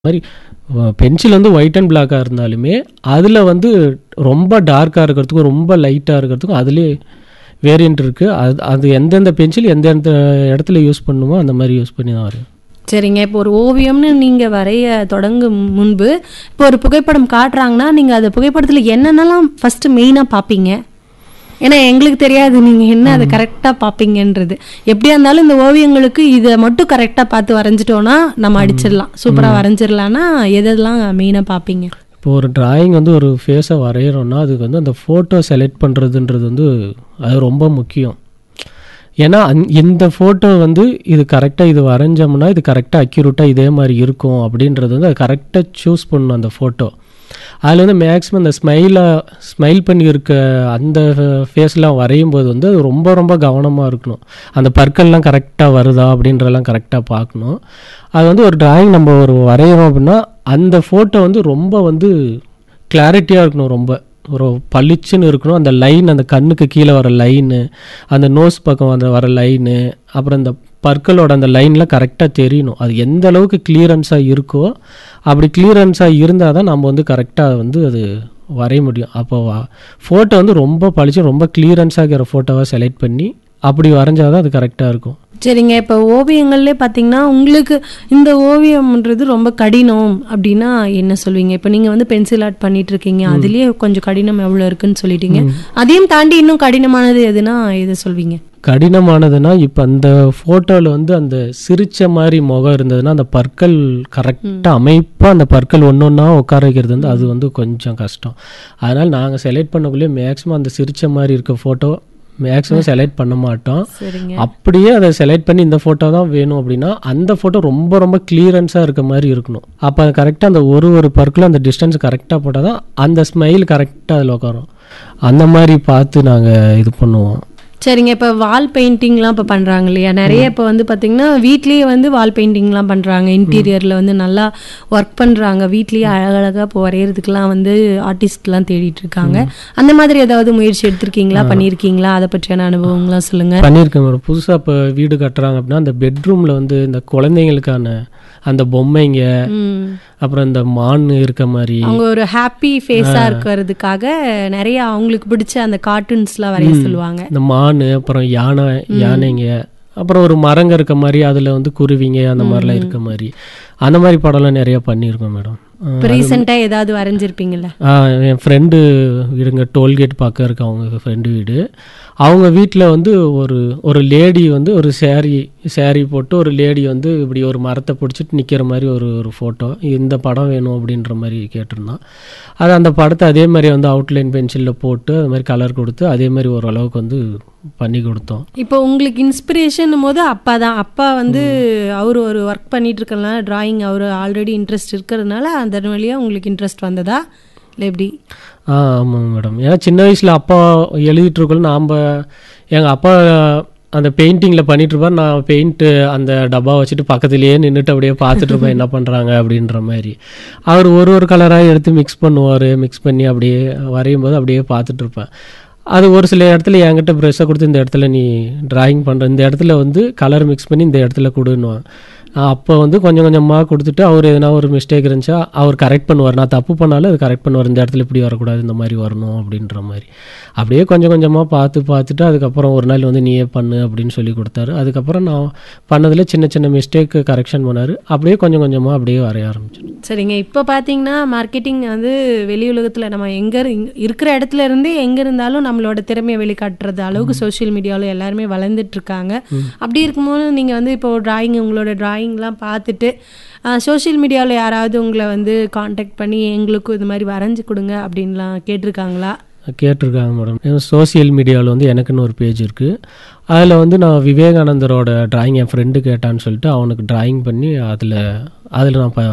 மாதிரி பென்சில் வந்து white and பிளாக்காக இருந்தாலுமே அதில் வந்து ரொம்ப டார்க்காக இருக்கிறதுக்கும் ரொம்ப லைட்டாக இருக்கிறதுக்கும் அதுலேயே வேரியண்ட் இருக்குது அது அது எந்தெந்த பென்சில் எந்தெந்த இடத்துல யூஸ் பண்ணுமோ அந்த மாதிரி யூஸ் பண்ணி தான் வரையும் சரிங்க இப்போ ஒரு ஓவியம்னு நீங்கள் வரைய தொடங்கும் முன்பு இப்போ ஒரு புகைப்படம் காட்டுறாங்கன்னா நீங்கள் அந்த புகைப்படத்தில் என்னென்னலாம் ஃபஸ்ட்டு மெயினாக பார்ப்பீங்க ஏன்னா எங்களுக்கு தெரியாது நீங்கள் என்ன அதை கரெக்டாக பார்ப்பீங்கன்றது எப்படியா இருந்தாலும் இந்த ஓவியங்களுக்கு இதை மட்டும் கரெக்டாக பார்த்து வரைஞ்சிட்டோன்னா நம்ம அடிச்சிடலாம் சூப்பராக வரைஞ்சிடலான்னா எதெல்லாம் மெயினாக பார்ப்பீங்க இப்போ ஒரு டிராயிங் வந்து ஒரு ஃபேஸை வரைகிறோன்னா அதுக்கு வந்து அந்த ஃபோட்டோ செலக்ட் பண்ணுறதுன்றது வந்து அது ரொம்ப முக்கியம் ஏன்னா அந் இந்த ஃபோட்டோ வந்து இது கரெக்டாக இது வரைஞ்சோம்னா இது கரெக்டாக அக்யூரேட்டாக இதே மாதிரி இருக்கும் அப்படின்றது வந்து அது கரெக்டாக சூஸ் பண்ணணும் அந்த ஃபோட்டோ அதில் வந்து மேக்ஸிமம் இந்த ஸ்மைலாக ஸ்மைல் பண்ணி இருக்க அந்த ஃபேஸ்லாம் வரையும் போது வந்து அது ரொம்ப ரொம்ப கவனமாக இருக்கணும் அந்த பற்கள்லாம் கரெக்டாக வருதா அப்படின்றதெல்லாம் கரெக்டாக பார்க்கணும் அது வந்து ஒரு டிராயிங் நம்ம ஒரு வரைகிறோம் அப்படின்னா அந்த ஃபோட்டோ வந்து ரொம்ப வந்து கிளாரிட்டியாக இருக்கணும் ரொம்ப ஒரு பளிச்சுன்னு இருக்கணும் அந்த லைன் அந்த கண்ணுக்கு கீழே வர லைனு அந்த நோஸ் பக்கம் அந்த வர லைனு அப்புறம் இந்த பற்களோட அந்த லைன்லாம் கரெக்டாக தெரியணும் அது எந்த அளவுக்கு கிளியரன்ஸாக இருக்கோ அப்படி கிளியரன்ஸாக இருந்தால் தான் நம்ம வந்து கரெக்டாக வந்து அது வரைய முடியும் அப்போ ஃபோட்டோ வந்து ரொம்ப பளிச்சு ரொம்ப கிளியரன்ஸாக இருக்கிற ஃபோட்டோவாக செலக்ட் பண்ணி அப்படி வரைஞ்சாதான் அது கரெக்டாக இருக்கும் சரிங்க இப்போ ஓவியங்கள்லே பார்த்தீங்கன்னா உங்களுக்கு இந்த ஓவியம்ன்றது ரொம்ப கடினம் அப்படின்னா என்ன சொல்வீங்க இப்போ நீங்கள் வந்து பென்சில் ஆர்ட் பண்ணிட்டு இருக்கீங்க அதுலேயே கொஞ்சம் கடினம் எவ்வளோ இருக்குன்னு சொல்லிட்டீங்க அதையும் தாண்டி இன்னும் கடினமானது எதுனா எது சொல்வீங்க கடினமானதுன்னா இப்போ அந்த ஃபோட்டோவில் வந்து அந்த சிரிச்ச மாதிரி முகம் இருந்ததுன்னா அந்த பற்கள் கரெக்டாக அமைப்பாக அந்த பற்கள் ஒன்று ஒன்றா உட்கார வைக்கிறது வந்து அது வந்து கொஞ்சம் கஷ்டம் அதனால் நாங்கள் செலக்ட் பண்ணக்குள்ளேயே மேக்ஸிமம் அந்த சிரிச்ச மாதிரி இருக்க ஃபோட்டோ மேக்ஸிமம் செலக்ட் பண்ண மாட்டோம் சரிங்க அப்படியே அதை செலக்ட் பண்ணி இந்த ஃபோட்டோ தான் வேணும் அப்படின்னா அந்த ஃபோட்டோ ரொம்ப ரொம்ப கிளியரன்ஸாக இருக்க மாதிரி இருக்கணும் அப்போ அது கரெக்டாக அந்த ஒரு ஒரு பர்க்கில் அந்த டிஸ்டன்ஸ் கரெக்டாக போட்டால் தான் அந்த ஸ்மைல் கரெக்டாக அதில் உட்காரும் அந்த மாதிரி பார்த்து நாங்கள் இது பண்ணுவோம் சரிங்க இப்போ வால் பெயிண்டிங்லாம் இப்போ பண்ணுறாங்க இல்லையா நிறைய இப்போ வந்து பார்த்தீங்கன்னா வீட்லேயே வந்து வால் பெயிண்டிங்லாம் பண்ணுறாங்க இன்டீரியரில் வந்து நல்லா ஒர்க் பண்ணுறாங்க வீட்லேயே அழகழகாக இப்போ வரைகிறதுக்கெலாம் வந்து ஆர்டிஸ்ட்லாம் தேடிட்டு இருக்காங்க அந்த மாதிரி ஏதாவது முயற்சி எடுத்திருக்கீங்களா பண்ணியிருக்கீங்களா அதை பற்றியான அனுபவங்களாம் சொல்லுங்கள் பண்ணியிருக்கேன் மேடம் புதுசாக இப்போ வீடு கட்டுறாங்க அப்படின்னா அந்த பெட்ரூமில் வந்து இந்த குழந்தைங்களுக்கான அந்த பொம்மைங்க ம் அப்புறம் இந்த மான் இருக்க மாதிரி அவங்க ஒரு ஹாப்பி ஃபேஸாக இருக்கிறதுக்காக நிறைய அவங்களுக்கு பிடிச்ச அந்த கார்ட்டூன்ஸ்லாம் வரைய சொல்லுவாங்க இந்த மான் அப்புறம் யானை யானைங்க அப்புறம் ஒரு மரங்க இருக்க மாதிரி அதில் வந்து குருவிங்க அந்த மாதிரிலாம் இருக்க மாதிரி அந்த மாதிரி படம்லாம் நிறைய பண்ணியிருக்கோம் மேடம் இப்போ ரீசெண்டாக ஏதாவது வரைஞ்சிருப்பீங்கல்ல ஆ, என் ஃப்ரெண்டு வீடுங்க டோல்கேட் பார்க்க இருக்க அவங்க ஃப்ரெண்டு வீடு அவங்க வீட்டில் வந்து ஒரு ஒரு லேடி வந்து ஒரு சேரீ சேரீ போட்டு ஒரு லேடி வந்து இப்படி ஒரு மரத்தை பிடிச்சிட்டு நிற்கிற மாதிரி ஒரு ஒரு ஃபோட்டோ இந்த படம் வேணும் அப்படின்ற மாதிரி கேட்டிருந்தான் அது அந்த படத்தை அதே மாதிரி வந்து அவுட்லைன் பென்சிலில் போட்டு அது மாதிரி கலர் கொடுத்து அதே மாதிரி ஓரளவுக்கு வந்து பண்ணி கொடுத்தோம் இப்போ உங்களுக்கு இன்ஸ்பிரேஷன் போது அப்பா தான் அப்பா வந்து அவர் ஒரு ஒர்க் பண்ணிட்டு இருக்கறனால டிராயிங் அவர் ஆல்ரெடி இன்ட்ரெஸ்ட் இருக்கிறதுனால அந்த வழியாக உங்களுக்கு இன்ட்ரெஸ்ட் வந்ததா இல்லை எப்படி ஆ ஆமாங்க மேடம் ஏன்னா சின்ன வயசில் அப்பா எழுதிட்டு இருக்கோம் நாம் எங்கள் அப்பா அந்த பெயிண்டிங்கில் பண்ணிட்டு இருப்பார் நான் பெயிண்ட்டு அந்த டப்பா வச்சுட்டு பக்கத்துலேயே நின்றுட்டு அப்படியே பார்த்துட்டு இருப்பேன் என்ன பண்ணுறாங்க அப்படின்ற மாதிரி அவர் ஒரு ஒரு கலராக எடுத்து மிக்ஸ் பண்ணுவார் மிக்ஸ் பண்ணி அப்படியே வரையும் போது அப்படியே பார்த்துட்டு இருப்பேன் அது ஒரு சில இடத்துல என்கிட்ட ப்ரெஷ்ஷை கொடுத்து இந்த இடத்துல நீ டிராயிங் பண்ணுற இந்த இடத்துல வந்து கலர் மிக்ஸ் பண்ணி இந்த இடத்துல கொடுன்னுவான் அப்போ வந்து கொஞ்சம் கொஞ்சமாக கொடுத்துட்டு அவர் எதனா ஒரு மிஸ்டேக் இருந்துச்சா அவர் கரெக்ட் பண்ணுவார் நான் தப்பு பண்ணாலும் அது கரெக்ட் பண்ணுவார் இந்த இடத்துல இப்படி வரக்கூடாது இந்த மாதிரி வரணும் அப்படின்ற மாதிரி அப்படியே கொஞ்சம் கொஞ்சமாக பார்த்து பார்த்துட்டு அதுக்கப்புறம் ஒரு நாள் வந்து நீயே பண்ணு அப்படின்னு சொல்லி கொடுத்தாரு அதுக்கப்புறம் நான் பண்ணதில் சின்ன சின்ன மிஸ்டேக் கரெக்ஷன் பண்ணார் அப்படியே கொஞ்சம் கொஞ்சமாக அப்படியே வரைய ஆரம்பிச்சிடும் சரிங்க இப்போ பார்த்தீங்கன்னா மார்க்கெட்டிங் வந்து வெளி உலகத்தில் நம்ம எங்கே இருக்கிற இடத்துல இருந்தே எங்கே இருந்தாலும் நம்மளோட திறமையை வெளிக்காட்டுறது அளவுக்கு சோஷியல் மீடியாவில் எல்லாருமே வளர்ந்துட்டு இருக்காங்க அப்படி இருக்கும்போது நீங்கள் வந்து இப்போ டிராயிங் உங்களோட டிராயிங்லாம் பார்த்துட்டு சோஷியல் மீடியாவில் யாராவது உங்களை வந்து காண்டாக்ட் பண்ணி எங்களுக்கும் இது மாதிரி வரைஞ்சி கொடுங்க அப்படின்லாம் கேட்டிருக்காங்களா கேட்டிருக்காங்க மேடம் சோசியல் மீடியாவில் வந்து எனக்குன்னு ஒரு பேஜ் இருக்குது அதில் வந்து நான் விவேகானந்தரோட டிராயிங் என் ஃப்ரெண்டு கேட்டான்னு சொல்லிட்டு அவனுக்கு டிராயிங் பண்ணி அதில் அதில் நான் ப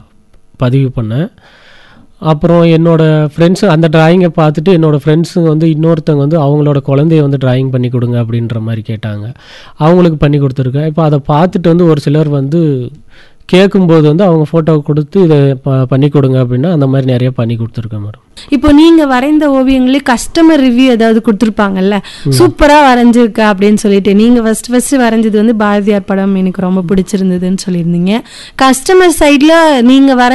பதிவு பண்ணேன் அப்புறம் என்னோட ஃப்ரெண்ட்ஸு அந்த டிராயிங்கை பார்த்துட்டு என்னோடய ஃப்ரெண்ட்ஸுங்க வந்து இன்னொருத்தவங்க வந்து அவங்களோட குழந்தைய வந்து டிராயிங் பண்ணி கொடுங்க அப்படின்ற மாதிரி கேட்டாங்க அவங்களுக்கு பண்ணி கொடுத்துருக்கேன் இப்போ அதை பார்த்துட்டு வந்து ஒரு சிலர் வந்து கேட்கும்போது வந்து அவங்க ஃபோட்டோ கொடுத்து இதை ப பண்ணி கொடுங்க அப்படின்னா அந்த மாதிரி நிறைய பண்ணி கொடுத்துருக்கேன் மேடம் இப்போ நீங்க வரைந்த ஓவியங்களே கஸ்டமர் ரிவ்யூ ஏதாவது கொடுத்துருப்பாங்கல்ல சூப்பரா வரைஞ்சிருக்க அப்படின்னு சொல்லிட்டு நீங்க ஃபர்ஸ்ட் ஃபர்ஸ்ட் வரைஞ்சது வந்து பாரதியார் படம் எனக்கு ரொம்ப பிடிச்சிருந்ததுன்னு சொல்லியிருந்தீங்க கஸ்டமர் சைட்ல நீங்க வர